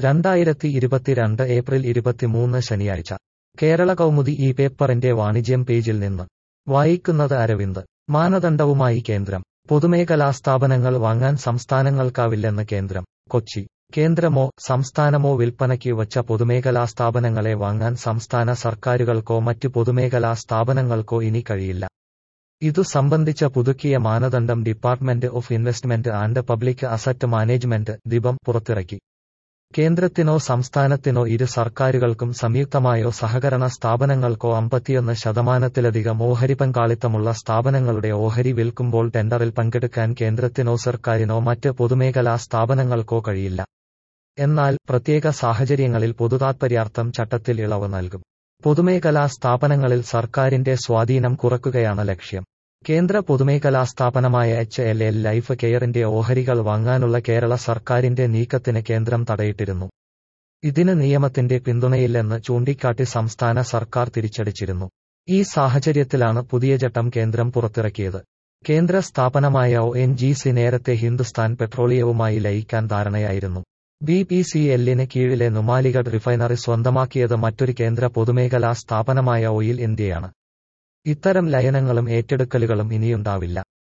രണ്ടായിരത്തി ഇരുപത്തിരണ്ട് ഏപ്രിൽ ഇരുപത്തിമൂന്ന് ശനിയാഴ്ച കേരള കൗമുദി ഈ പേപ്പറിന്റെ വാണിജ്യം പേജിൽ നിന്ന് വായിക്കുന്നത് അരവിന്ദ് മാനദണ്ഡവുമായി കേന്ദ്രം പൊതുമേഖലാ സ്ഥാപനങ്ങൾ വാങ്ങാൻ സംസ്ഥാനങ്ങൾക്കാവില്ലെന്ന് കേന്ദ്രം കൊച്ചി കേന്ദ്രമോ സംസ്ഥാനമോ വിൽപ്പനയ്ക്ക് വച്ച പൊതുമേഖലാ സ്ഥാപനങ്ങളെ വാങ്ങാൻ സംസ്ഥാന സർക്കാരുകൾക്കോ മറ്റ് പൊതുമേഖലാ സ്ഥാപനങ്ങൾക്കോ ഇനി കഴിയില്ല ഇതു സംബന്ധിച്ച പുതുക്കിയ മാനദണ്ഡം department of investment and public asset management ദിബം പുറത്തിറക്കി കേന്ദ്രത്തിനോ സംസ്ഥാനത്തിനോ ഇരു സർക്കാരുകൾക്കും സംയുക്തമായോ സഹകരണ സ്ഥാപനങ്ങൾക്കോ അമ്പത്തിയൊന്ന് ശതമാനത്തിലധികം ഓഹരി പങ്കാളിത്തമുള്ള സ്ഥാപനങ്ങളുടെ ഓഹരി വിൽക്കുമ്പോൾ ടെൻഡറിൽ പങ്കെടുക്കാൻ കേന്ദ്രത്തിനോ സർക്കാരിനോ മറ്റ് പൊതുമേഖലാ സ്ഥാപനങ്ങൾക്കോ കഴിയില്ല എന്നാൽ പ്രത്യേക സാഹചര്യങ്ങളിൽ പൊതുതാത്പര്യാർത്ഥം ചട്ടത്തിൽ ഇളവ് നൽകും പൊതുമേഖലാ സ്ഥാപനങ്ങളിൽ സർക്കാരിന്റെ സ്വാധീനം കുറയ്ക്കുകയാണ് ലക്ഷ്യം കേന്ദ്ര പൊതുമേഖലാ സ്ഥാപനമായ എച്ച് എൽ എൽ ലൈഫ് കെയറിന്റെ ഓഹരികൾ വാങ്ങാനുള്ള കേരള സർക്കാരിന്റെ നീക്കത്തിന് കേന്ദ്രം തടയിട്ടിരുന്നു ഇതിന് നിയമത്തിന്റെ പിന്തുണയില്ലെന്ന് ചൂണ്ടിക്കാട്ടി സംസ്ഥാന സർക്കാർ തിരിച്ചടിച്ചിരുന്നു ഈ സാഹചര്യത്തിലാണ് പുതിയ ചട്ടം കേന്ദ്രം പുറത്തിറക്കിയത് കേന്ദ്ര സ്ഥാപനമായ ഒ എൻ ജി സി നേരത്തെ ഹിന്ദുസ്ഥാൻ പെട്രോളിയവുമായി ലയിക്കാൻ ധാരണയായിരുന്നു ബി പി സി എല്ലിന് കീഴിലെ നുമാലിഗഡ് റിഫൈനറി സ്വന്തമാക്കിയത് മറ്റൊരു കേന്ദ്ര പൊതുമേഖലാ സ്ഥാപനമായ ഓയിൽ ഇന്ത്യയാണ് ഇത്തരം ലയനങ്ങളും ഏറ്റെടുക്കലുകളും ഇനിയുണ്ടാവില്ല